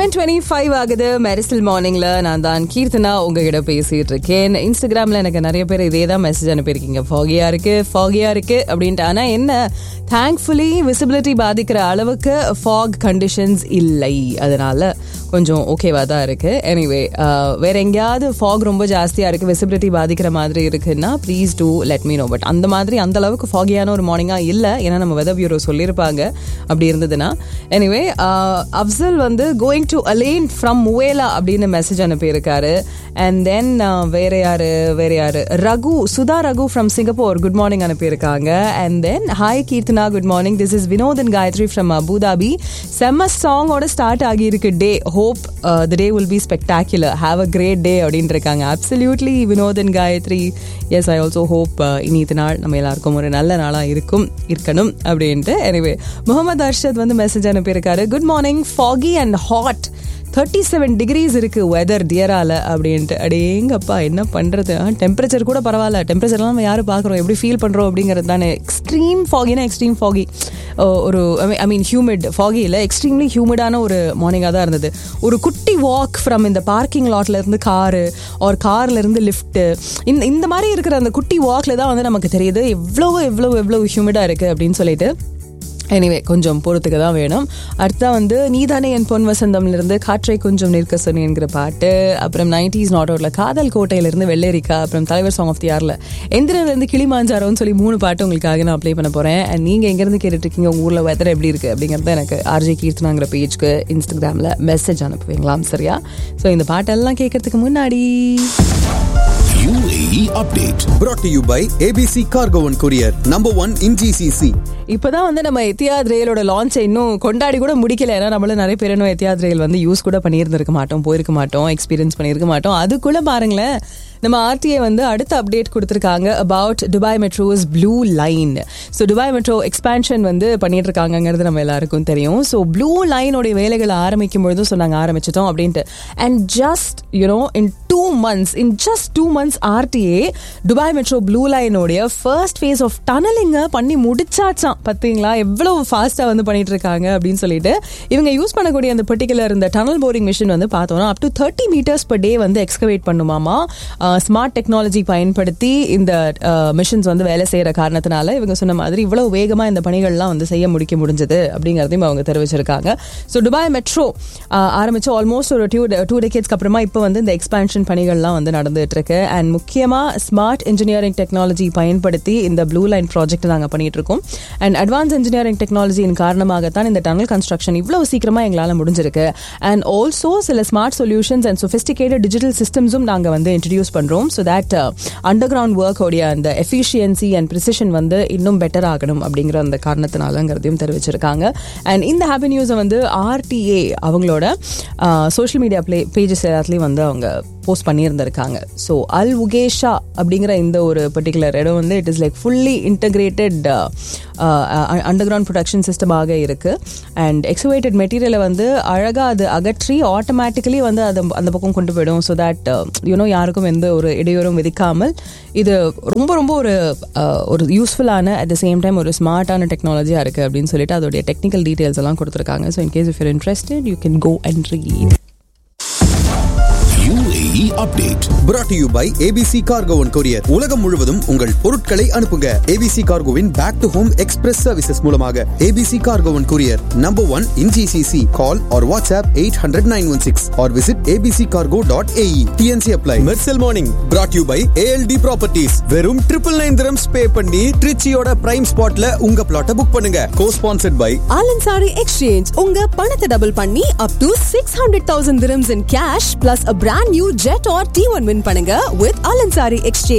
Eleven twenty five ஆகுது மெரிசல் மார்னிங்ல நான் தான் கீர்த்தனா உங்ககிட்ட பேசிட்டு இருக்கேன் இன்ஸ்டாகிராம்ல எனக்கு நிறைய பேர் இதே தான் மெசேஜ் அனுப்பியிருக்கீங்க ஃபாகியா இருக்கு ஃபாகியா இருக்கு அப்படின்ட்டு ஆனா என்ன தேங்க்ஃபுல்லி விசிபிலிட்டி பாதிக்கிற அளவுக்கு ஃபாக் கண்டிஷன்ஸ் இல்லை அதனால கொஞ்சம் ஓகேவா தான் இருக்கு எனிவே வேற எங்கேயாவது ஃபாக் ரொம்ப ஜாஸ்தியா இருக்கு விசிபிலிட்டி பாதிக்கிற மாதிரி இருக்குன்னா please do let me know but அந்த மாதிரி அந்த அளவுக்கு ஃபாகியான ஒரு மார்னிங்கா இல்லை ஏன்னா நம்ம வெதர் பியூரோ சொல்லியிருப்பாங்க அப்படி இருந்ததுன்னா எனிவே அப்சல் வந்து going to Al Ain from Muwaileh அப்படின்னு மெசேஜ் அனுப்பியிருக்காரு அண்ட் தென் வேற யாரு வேற யாரு Raghu Sudha Raghu from Singapore good morning அனுப்பியிருக்காங்க and then hi Keerthana good morning this is Vinothan Gayathri from Abu Dhabi செம்ம சாங்கோட ஸ்டார்ட் ஆகியிருக்கு day hope the day will be spectacular have a great day அப்படின்னு இருக்காங்க absolutely Vinothan Gayathri yes I also hope இனித்த நாள் நம்ம எல்லாருக்கும் ஒரு நல்ல நாளாக இருக்கும் இருக்கணும் அப்படின்ட்டு எனிவே முகமது அர்ஷத் வந்து மெசேஜ் அனுப்பியிருக்காரு good morning foggy and hot thirty seven degrees இருக்கு வெதர் டியரால அப்படின்ட்டு அடேங்கப்பா என்ன பண்றது டெம்பரேச்சர் கூட பரவாயில்ல டெம்பரேச்சர்லாம் நம்ம யாரும் பார்க்குறோம் எப்படி ஃபீல் பண்ணுறோம் அப்படிங்கிறது தானே எக்ஸ்ட்ரீம் ஃபாகினா எக்ஸ்ட்ரீம் ஃபாகி ஒரு ஐ மீன் ஹியூமிட் ஃபாகி இல்லை எக்ஸ்ட்ரீம்லி ஹியூமிடான ஒரு மார்னிங்காக தான் இருந்தது ஒரு குட்டி வாக் ஃப்ரம் இந்த பார்க்கிங் லாட்ல இருந்து காரு ஒரு கார்ல இருந்து லிஃப்ட் இந்த இந்த மாதிரி இருக்கிற அந்த குட்டி வாக்ல தான் வந்து நமக்கு தெரியுது எவ்வளவு எவ்வளவு எவ்வளவு ஹியூமிடா இருக்கு அப்படின்னு சொல்லிட்டு எனிவே கொஞ்சம் பொறுத்துக்க தான் வேணும் அடுத்தா வந்து நீதானே என் பொன் வசந்தம்லேருந்து காற்றை கொஞ்சம் நிற்க சொன்னேங்கிற பாட்டு அப்புறம் நைன்டிஸ் நாட் அவுட்ல காதல் கோட்டையிலேருந்து வெள்ளரிக்கா அப்புறம் தலைவர் சாங் ஆஃப் தி இயர்ல எந்திரிலேருந்து கிளிமாஞ்சாரோன்னு சொல்லி மூணு பாட்டு உங்களுக்காக நான் அப்ளை பண்ண போறேன் அண்ட் நீங்க எங்கேருந்து கேட்டுட்டு இருக்கீங்க உங்க ஊர்ல வெதர் எப்படி இருக்கு அப்படிங்கறத எனக்கு ஆர்ஜே கீர்த்தனாங்கிற பேஜ்க்கு இன்ஸ்டாகிராம்ல மெசேஜ் அனுப்புவீங்களாம் சரியா ஸோ இந்த பாட்டெல்லாம் கேட்கறதுக்கு முன்னாடி UAE update. brought to you by ABC Cargo and Courier, number one in GCC. இப்பதான் வந்து நம்ம எத்தியாத் ரயிலோட லான்ச்சை இன்னும் கொண்டாடி கூட முடிக்கல ஏன்னா நம்மள நிறைய பேர் இன்னும் எத்தியாத் ரயில் வந்து யூஸ் கூட பண்ணியிருந்திருக்க மாட்டோம் போயிருக்க மாட்டோம் எக்ஸ்பீரியன்ஸ் பண்ணியிருக்க மாட்டோம் அதுக்குள்ள பாருங்களேன் நம்ம ஆர்டிஏ வந்து அடுத்த அப்டேட் கொடுத்துருக்காங்க about Dubai metros blue line so Dubai metro expansion வந்து பண்ணிட்டு இருக்காங்கிறது நம்ம எல்லாருக்கும் தெரியும் ஸோ ப்ளூ லைனோடைய வேலைகளை ஆரம்பிக்கும் பொழுதும் சொன்னாங்க ஆரம்பிச்சிட்டோம் அப்படின்ட்டு and just you know in two months in just two months RTA Dubai metro ப்ளூ லைனோடைய ஃபர்ஸ்ட் ஃபேஸ் ஆஃப் டனலிங்க பண்ணி முடிச்சாச்சாம் பார்த்தீங்களா எவ்வளவு ஃபாஸ்ட்டாக வந்து பண்ணிட்டு இருக்காங்க அப்படின்னு சொல்லிட்டு இவங்க யூஸ் பண்ணக்கூடிய அந்த பர்டிகுலர் இந்த டனல் போரிங் மிஷின் வந்து பார்த்தோம்னா up to thirty metres per day வந்து எக்ஸ்கவேட் பண்ணுமாமா ஸ்மார்ட் டெக்னாலஜி பயன்படுத்தி இந்த மிஷின்ஸ் வந்து வேலை செய்யற காரணத்தினால இவங்க சொன்ன மாதிரி இவ்வளவு வேகமா இந்த பணிகள்லாம் வந்து செய்ய முடிக்க முடிஞ்சது அப்படிங்கறதையும் அவங்க தெரிவிச்சிருக்காங்க ஸோ துபாய் மெட்ரோ ஆரம்பிச்சு ஆல்மோஸ்ட் ஒரு டூ டூ டெக்கேட்ஸ்க்கு அப்புறமா இப்போ வந்து இந்த எக்ஸ்பான்ஷன் பணிகள்லாம் வந்து நடந்துட்டு இருக்கு அண்ட் முக்கியமா ஸ்மார்ட் இன்ஜினியரிங் டெக்னாலஜி பயன்படுத்தி இந்த ப்ளூ லைன் ப்ராஜெக்ட் நாங்கள் பண்ணிட்டு இருக்கோம் அண்ட் அட்வான்ஸ் இன்ஜினியரிங் டெக்னாலஜியின் காரணமாகத்தான் இந்த டனல் கன்ஸ்ட்ரக்ஷன் இவ்வளவு சீக்கிரமா எங்களால் முடிஞ்சிருக்கு அண்ட் ஆல்சோ சில smart solutions and sophisticated digital சிஸ்டம்ஸும் நாங்கள் வந்து இன்ட்ரடியூஸ் பண்றோம் so that underground work உடைய அந்த எஃபிஷியன்சி அண்ட் ப்ரிசிஷன் வந்து இன்னும் பெட்டர் ஆகணும் அப்படிங்கிற அந்த காரணத்தினாலங்கிறதையும் தெரிவிச்சிருக்காங்க அண்ட் இந்த ஹாப்பி நியூஸை வந்து ஆர்டிஏ அவங்களோட சோஷியல் மீடியா பிளே பேஜஸ் எல்லாத்துலேயும் வந்து அவங்க போஸ்ட் பண்ணியிருந்திருக்காங்க ஸோ அல் உகேஷா அப்படிங்கிற இந்த ஒரு பர்டிகுலர் இடம் வந்து it is like fully integrated underground production சிஸ்டமாக இருக்கு அண்ட் எக்ஸுவேட்டட் மெட்டீரியலை வந்து அழகாக அது அகற்றி ஆட்டோமேட்டிக்கலி வந்து அது அந்த பக்கம் கொண்டு போயிடும் ஸோ தட் யூனோ யாருக்கும் எந்த ஒரு இடையூறும் விதிக்காமல் இது ரொம்ப ரொம்ப ஒரு ஒரு யூஸ்ஃபுல்லான அட் த சேம் டைம் ஒரு ஸ்மார்ட்டான டெக்னாலஜியாக இருக்குது அப்படின்னு சொல்லிட்டு அதோடைய டெக்னிக்கல் டீட்டெயில்ஸ் எல்லாம் கொடுத்துருக்காங்க so in case if your interested you can go and read UAE update. brought to you by ABC Cargo and Courier. உலகம் முழுவதும் உங்கள் பொருட்களை அனுப்புங்க ABC Cargoவின் back to home express services மூலமாக ABC Cargo and Courier, number one in GCC. Call or WhatsApp 800-916 or visit abccargo.ae. TNC apply. Mercel Morning brought to you by ALD Properties. வெறும் triple nine dirhams pay பண்ணி ட்ரிச்சியோட prime ஸ்பாட்ல உங்க பிளாட்டை book பண்ணுங்க co-sponsored by Al Ansari exchange உங்க பணத்தை double பண்ணி up to six hundred thousand dirhams in cash plus a brand new Jetour T one win பண்ணுங்க வித் ஆலன்சாரி எக்ஸ்சேஞ்ச்